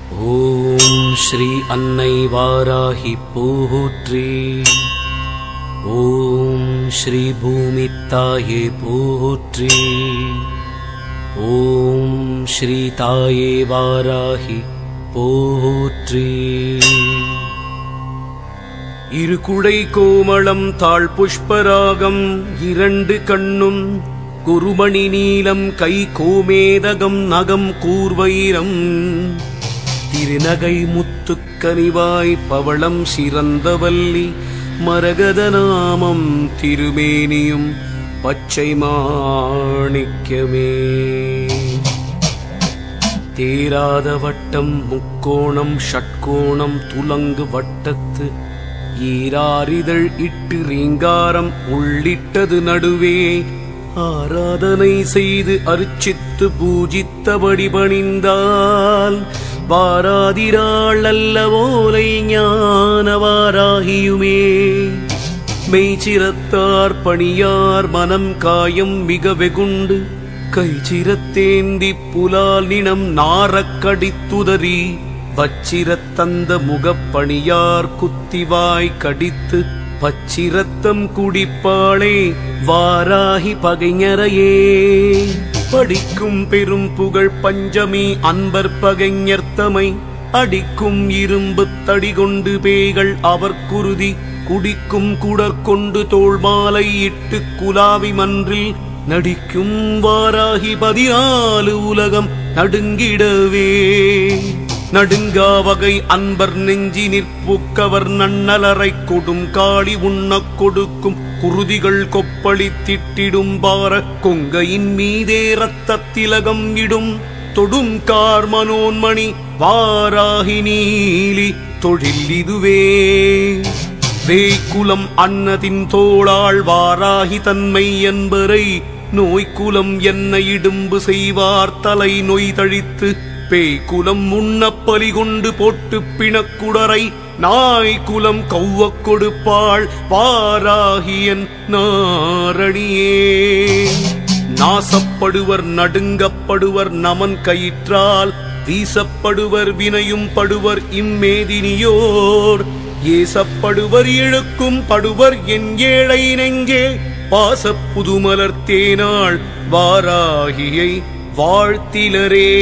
ஓம் ஸ்ரீ அன்னை வாராகி போற்றி ஓம் ஸ்ரீ பூமி தாயே போற்றி ஓம் ஸ்ரீ தாயே வாராகி போற்றி இரு குடை கோமளம் தாழ் புஷ்பராகம் இரண்டு கண்ணும் குருமணி நீலம் கை கோமேதகம் நகம் கூர்வைரம் திருநகை முத்துக்கனிவாய் பவளம் சிறந்தவல்லி மரகத நாமம் திருமேனியும் பச்சை மாணிக்கமே தேராத வட்டம் முக்கோணம் ஷட்கோணம் துலங்கு வட்டத்து ஈராரிதழ் இட்டு ரீங்காரம் உள்ளிட்டது நடுவே ஆராதனை செய்து அர்ச்சித்து பூஜித்தபடி பணிந்தால் வாராதிராள் அல்லவோலை ஞானவாராகியுமே மெய்ச்சிரத்தார் பணியார் மனம் காயம் மிக வெகுண்டு கைச்சிரத்தேந்தி புலால் நினம் நாரக் கடித்துதறி வச்சிரத்தந்த முகப்பணியார் குத்திவாய் கடித்து பச்சிரத்தம் குடிப்பாளே வாராகி பகைஞரையே படிக்கும் பெரும் புகழ் பஞ்சமி அன்பர் பகைஞர்த்தமை அடிக்கும் இரும்பு தடி கொண்டு பேய்கள் அவர் குருதி குடிக்கும் குடற்கொண்டு தோள் மாலை இட்டு குலாவி மன்றில் நடிக்கும் வாராகி பதினாலு உலகம் நடுங்கிடவே நடுங்கா வகை அன்பர் நெஞ்சி நிற்புக்கவர் நன்னலரை கொடும் காளி உண்ணக் கொடுக்கும் குருதிகள் கொப்பளி திட்டிடும் பார கொங்கையின் மீதே ரத்தத் திலகம் இடும் தொடும் கார் மனோன்மணி வாராகி நீலி தொழில் இதுவே வேய்க்குலம் அன்னதின் தோளாள் வாராகி தன்மை என்பரை நோய்க்குலம் என்ன இடும்பு செய்வார் தலை நொய் தழித்து பேய்க்குலம் முன்னப்பலி கொண்டு போட்டு பிணக்குடரை நாய்க்குலம் கௌவக் கொடுப்பாள் வாராகியன் நாரணியே நாசப்படுவர் நடுங்கப்படுவர் நமன் கயிற்றால் வீசப்படுவர் வினையும் படுவர் இம்மேதினியோர் ஏசப்படுவர் இழுக்கும் படுவர் என் ஏழை நெஞ்சே பாசப் புதுமலர் தேனாள் வாராகியை வாழ்த்திலரே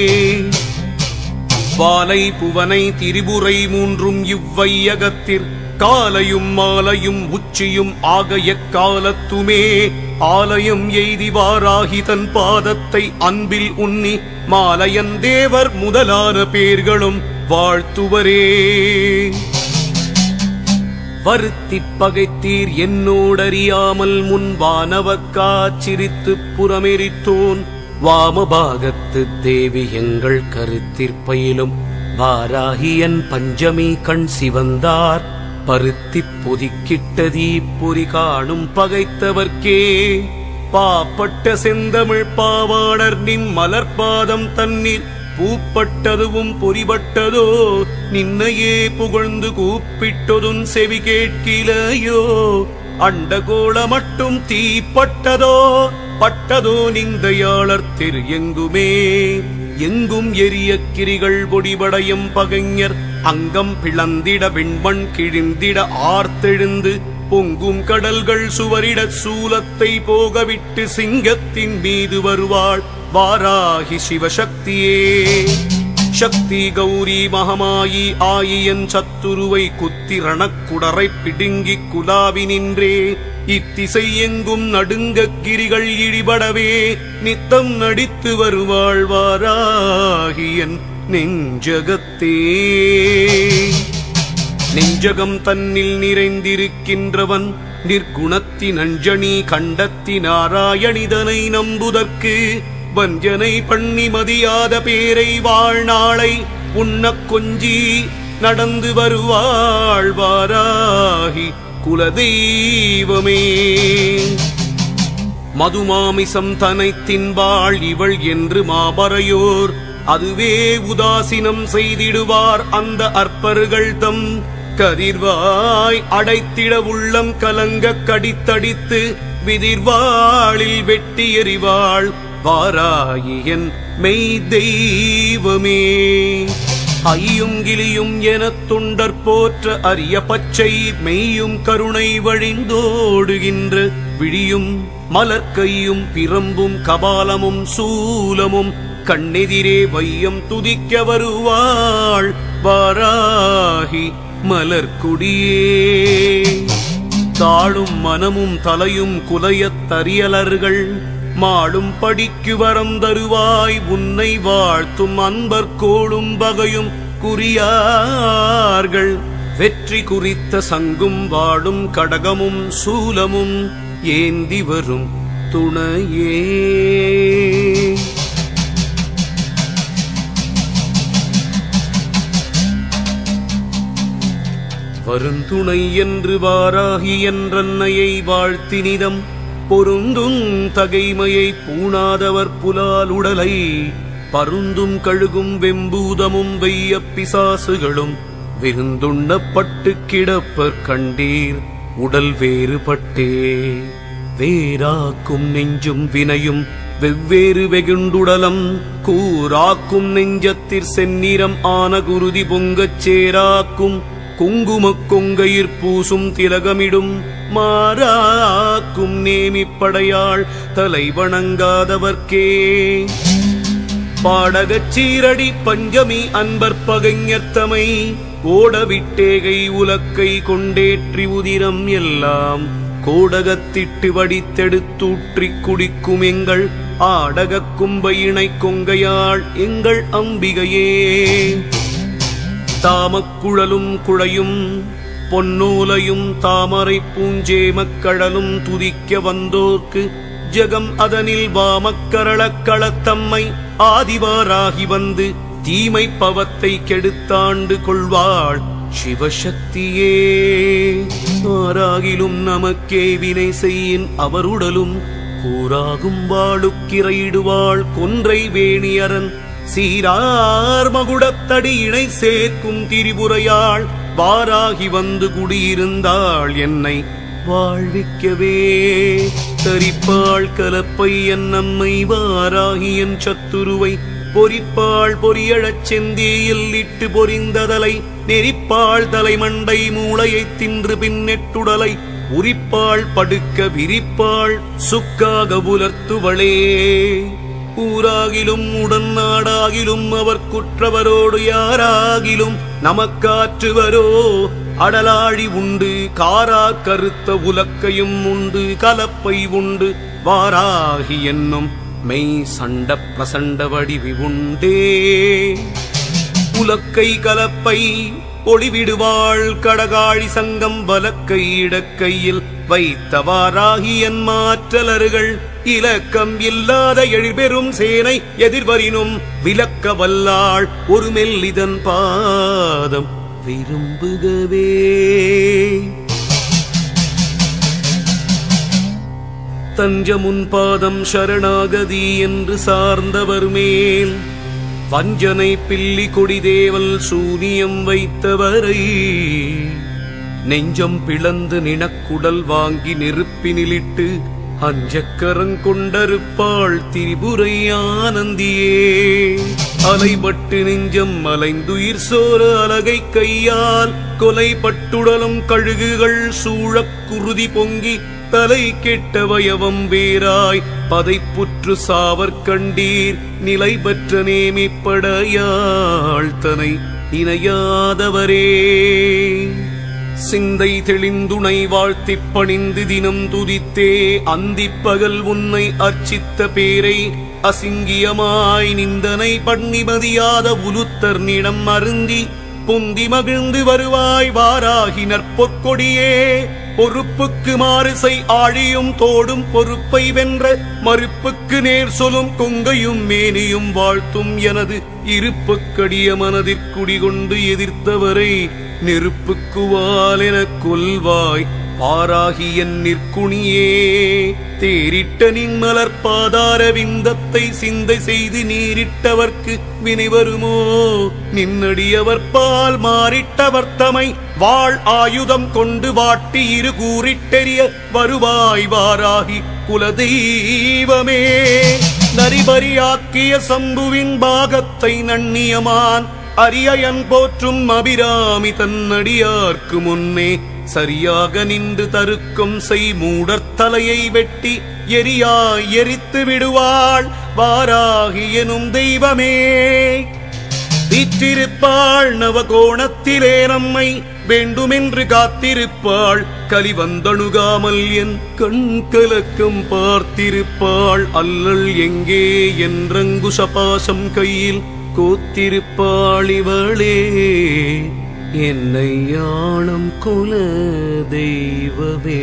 வாலை புவனை திரிபுரை மூன்றும் இவ்வையகத்திற் காலையும் மாலையும் உச்சியும் ஆக எக்காலத்துமே ஆலயம் எய்திவாராகி தன் பாதத்தை அன்பில் உன்னி மாலையன் தேவர் முதலான பேர்களும் வாழ்த்துவரே வருத்திப் பகைத்தீர் என்னோடறியாமல் முன் வானவக்காச்சிரித்துப் புறமெரித்தோன் வாமபாகத்து தேவி எங்கள் கருத்திற்பயிலும் வாராகியன் பஞ்சமி கண் சிவந்தார் பருத்திப் பொதிக்கிட்டதீ பொறி காணும் பகைத்தவர்க்கே பாப்பட்ட செந்தமிழ் பாவாணர் நின் மலர்பாதம் தண்ணீர் பூப்பட்டதுவும் பொறிபட்டதோ நின்னையே புகழ்ந்து கூப்பிட்டதுன் செவி கேட்கிலையோ அண்டகோள மட்டும் தீப்பட்டதோ பட்டதோ நிந்தையாளர் திரு எங்குமே எங்கும் எரிய கிரிகள் பொடிபடையும் பகைஞர் அங்கம் பிளந்திட விண்மண் கிழிந்திட ஆர்த்தெழுந்து பொங்கும் கடல்கள் சுவரிட சூலத்தை போகவிட்டு சிங்கத்தின் மீது வருவாள் வாராகி சிவசக்தியே சக்தி கௌரி மகமாயி ஆயியன் சத்துருவை குத்தி ரணக்குடரை பிடுங்கி குலாவி நின்றே இத்திசை எங்கும் நடுங்கக் கிரிகள் இடிபடவே நித்தம் நடித்து வருவாள் வாராகியன் நெஞ்சகத்தே நெஞ்சகம் தன்னில் நிறைந்திருக்கின்றவன் நிர்குணத்தின் அஞ்சனி கண்டத்தி நாராயணிதனை நம்புதற்கு வஞ்சனை பண்ணி மதியாத பேரை வாழ்நாளை உண்ணக் கொஞ்சி நடந்து வருவாள் வாராகி குலதெய்வமே மதுமாமிசம் தனை தின்பாள் இவள் என்று மாபறையோர் அதுவே உதாசீனம் செய்திடுவார் அந்த அற்பர்கள் தம் கதிர்வாய் அடைத்திட உள்ளம் கலங்க கடித்தடித்து விதிர்வாளில் வெட்டி எறிவாள் வாராயியன் மெய் தெய்வமே ஐயும் கிளியும் எனத் தொண்டர் போற்ற அரிய பச்சை மெய்யும் கருணை வழிந்தோடுகின்ற விழியும் மலர்க்கையும் பிரம்பும் கபாலமும் சூலமும் கண்ணெதிரே வையம் துதிக்க வருவாள் வாராகி மலர்க்குடியே தாழும் மனமும் தலையும் குலையத் தரியலர்கள் மாடும் படிக்கு வரம் தருவாய் உன்னை வாழ்த்தும் அன்பர் கோளும் பகையும் குறியார்கள் வெற்றி குறித்த சங்கும் வாடும் கடகமும் சூலமும் ஏந்தி வரும் துணையே வருந்துணை என்று வாராகி என்றன்னையை வாழ்த்தினிதம் பொருந்தும் தகைமையை பூணாதவர் புலால் உடலை பருந்தும் கழுகும் வெம்பூதமும் வெய்ய பிசாசுகளும் விருந்துண்ணப்பட்டு கிடப்பர் கண்டீர் உடல் வேறுபட்டே வேறாக்கும் நெஞ்சும் வினையும் வெவ்வேறு வெகுண்டுடலம் கூராக்கும் நெஞ்சத்திற் செந்நிறம் ஆன குருதி பொங்கச் சேராக்கும் குங்குமக் கொங்கையிற் பூசும் திலகமிடும் மாறாக்கும் நேமிப்படையாள் தலை வணங்காதவர்க்கே பாடகச் சீரடி பஞ்சமி அன்பர் பகைஞர்த்தமை ஓடவிட்டேகை உலக்கை கொண்டேற்றி உதிரம் எல்லாம் கோடகத்திட்டு வடித்தெடுத்தூற்றிக் குடிக்கும் எங்கள் ஆடகக் கும்பை இணை கொங்கையாள் எங்கள் அம்பிகையே தாமக்குழலும் குழையும் பொன்னூலையும் தாமரை பூஞ்சேமக்கடலும் துதிக்க வந்தோர்க்கு ஜெகம் அதனில் வாமக்கரளக் களத்தம்மை ஆதிவாராகி வந்து தீமை பவத்தை கெடுத்தாண்டு கொள்வாள் சிவசக்தியே ஆராகிலும் நமக்கே வினை செய்யின் அவருடலும் கூறாகும் வாழுக்கிரையிடுவாள் கொன்றை வேணியரன் சீரார் மகுடத்தடி இணை சேர்க்கும் திரிபுரையாள் வாராகி வந்து குடியிருந்தாள் என்னை வாழ்விக்கவே தரிப்பாள் கலப்பை என் நம்மை வாராகி என் சத்துருவை பொறிப்பாள் பொரியழச் செந்தியில் இட்டு பொறிந்ததலை நெரிப்பாள் தலைமண்டை மூளையைத் தின்று பின்னெட்டுடலை உரிப்பாள் படுக்க விரிப்பாள் சுக்காக புலர்த்துவளே ஊராகிலும் உடன் நாடாகிலும் அவர் குற்றவரோடு யாராகிலும் நமக்காற்றுவரோ அடலாழி உண்டு காரா கருத்த உலக்கையும் உண்டு கலப்பை உண்டு வாராகி என்னும் மெய் சண்ட பிரசண்ட வடிவி உண்டே உலக்கை கலப்பை ஒளிவிடுவாள் கடகாழி சங்கம் வலக்கை இடக்கையில் வைத்தவாறாகி என் மாற்றலர்கள் இலக்கம் இல்லாத எழில்பெரும் சேனை எதிர்வரினும் விலக்க வல்லாள் ஒரு மெல்லிதன் பாதம் விரும்புகவே தஞ்சமுன் பாதம் சரணாகதி என்று சார்ந்தவர் மேல் வஞ்சனை பில்லி கொடிதேவல் சூனியம் வைத்தவரை நெஞ்சம் பிளந்து நினக்குடல் வாங்கி நெருப்பினிலிட்டு அஞ்சக்கரங் கொண்டருப்பாள் திரிபுரை ஆனந்தியே அலைபட்டு நெஞ்சம் அலைந்துயிர் சோர அலகை கையால் கொலைப்பட்டுடலும் கழுகுகள் சூழக் குருதி பொங்கி தலை கெட்ட வயவம் வேராய் பதைப்புற்று சாவர் கண்டீர் நிலை பெற்ற நேமிப்படையாள் தனை இணையாதவரே சிந்தை தெளிந்துணை வாழ்த்திப் பணிந்து தினம் துதித்தே அந்திப் பகல் உன்னை அர்ச்சித்த பேரை அசிங்கியமாய் நிந்தனை பண்ணிமதியாத உலுத்தர் நிடம் அருந்தி பொந்தி மகிழ்ந்து வருவாய் வாராகி நற்பொற்கொடியே பொறுப்புக்கு மாறுசை ஆழியும் தோடும் பொறுப்பை வென்ற மறுப்புக்கு நேர் சொலும் கொங்கையும் மேனியும் வாழ்த்தும் எனது இருப்புக்கடிய மனதிற்குடிகொண்டு எதிர்த்தவரை நெருப்புக்குவால் எனக் கொல்வாய் பாராகி என் நிற்குணியே தேரிட்ட நின் மலர் பாதார விந்தத்தை சிந்தை செய்து நீரிட்டவர்க்கு வினை வருமோ நின்னடியவர் பால் மாறிட்டவர் தமை வாழ் ஆயுதம் கொண்டு வாட்டி இரு கூறிட்டெறிய வருவாய் வாராகி குலதெய்வமே நரிபரியாக்கிய சம்புவின் பாகத்தை நன்னியமான் அரியயன் போற்றும் அபிராமி தன்னடியார்க்கு முன்னே சரியாக நின்று தருக்கம் செய் மூடர் தலையை வெட்டி எரியாய் எரித்து விடுவாள் வாராகி எனும் தெய்வமே வீற்றிருப்பாள் நவகோணத்திலே நம்மை வேண்டுமென்று காத்திருப்பாள் கலிவந்தணுகாமல் என் கண் கலக்கம் பார்த்திருப்பாள் அல்லல் எங்கே என்றங்குசபாசம் கையில் கோத்திருப்பாள் இவளே என்னை யானம் குல தெய்வமே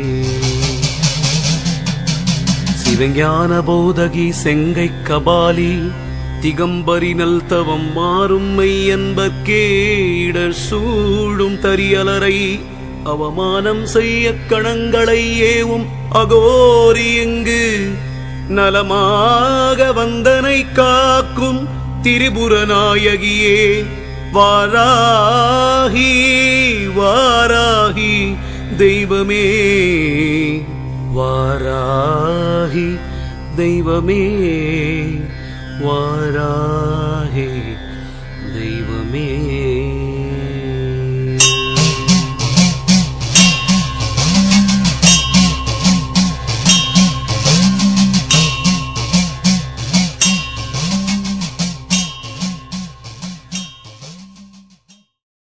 சிவஞான போதகி செங்கை கபாலி திகம்பரி நல் தவம் மாறும் மெய்யன்பர்க்கே இடர் சூடும் தரியலரை அவமானம் செய்ய கணங்களை ஏவும் அகோரி எங்கு நலமாக வந்தனை காக்கும் திரிபுர நாயகியே வாராகி வாராகி தெய்வமே வாராகி தெய்வமே வாராகி